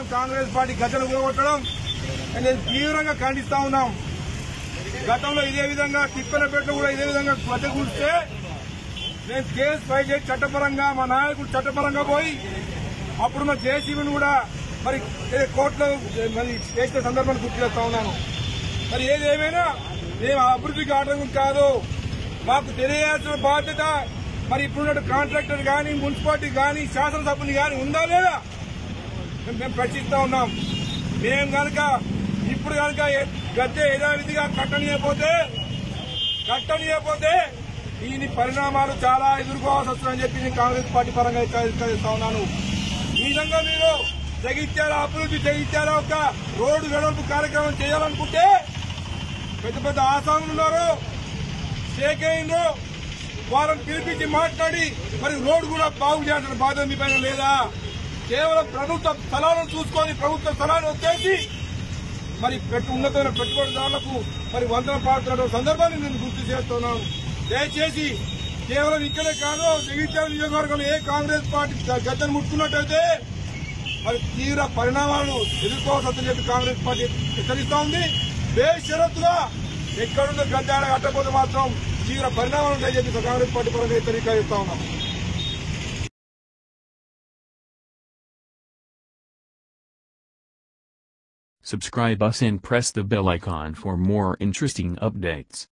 Congress party గతను కూడగొట్టడం నేను తీవ్రంగా ఖండిస్తా ఉన్నాం గతంలో ఇదే విధంగా తిప్పలపేట కూడా ఇదే విధంగా గద్దె కూర్స్తే నేను కేసు ఫైల్ చేసి చట్టపరంగా మా నాయకుడు చట్టపరంగా పోయి అప్పుడు మా జేసీబీని కూడా మరి ఏ కోర్టులో మరి చేసిన సందర్భాన్ని గుర్తు చేస్తా ఉన్నాను మరి ఏదేమైనా మేము అభివృద్ధికి ఆటంకం కాదు మాకు తెలియాల్సిన బాధ్యత మరి ఇప్పుడున్న కాంట్రాక్టర్ కానీ మున్సిపాలిటీ కానీ శాసనసభ్యుని కానీ ఉందా లేదా మేము మేము ప్రశ్నిస్తా ఉన్నాం మేము కనుక ఇప్పుడు కనుక ఏ- గద్దె యథావిధిగా కట్టనీయపోతే కట్టనీయపోతే దీని పరిణామాలు చాలా ఎదుర్కోవాల్సి వస్తుందని చెప్పి నేను కాంగ్రెస్ పార్టీ పరంగా హెచ్చరిస్తా ఉన్నాను ఈ విధంగా మీరు జగిత్యాల అభివృద్ధి జగిత్యాల ఒక రోడ్డు వెడల్పు కార్యక్రమం చేయాలనుకుంటే పెద్ద పెద్ద ఆసాములు ఉన్నారు షేకైండ్రు వాళ్ళని పిలిపించి మాట్లాడి మరి రోడ్డు కూడా బాగు చేయాల్సిన బాధ్యత మీ పైన లేదా కేవలం ప్రభుత్వ స్థలాలను చూసుకొని ప్రభుత్వ స్థలాన్ని వచ్చేసి మరి పెట్టు ఉన్నతమైన పెట్టుబడిదారులకు మరి వందన పాడుతున్న సందర్భాన్ని నేను గుర్తు చేస్తున్నాను దయచేసి కేవలం ఇక్కడే కాదు జగిత్యాల నియోజకవర్గంలో ఏ కాంగ్రెస్ పార్టీ గద్దెను ముట్టుకున్నట్టయితే మరి తీవ్ర పరిణామాలను ఎదుర్కోవాల్సి చెప్పి కాంగ్రెస్ పార్టీ హెచ్చరిస్తా ఉంది బేషరతుగా ఎక్కడున్న గద్దాడ కట్టకపోతే మాత్రం తీవ్ర పరిణామాలు ఉంటాయని చెప్పి కాంగ్రెస్ పార్టీ పరంగా హెచ్చరిక ఇస్తా ఉన్నాం Subscribe us and press the bell icon for more interesting updates.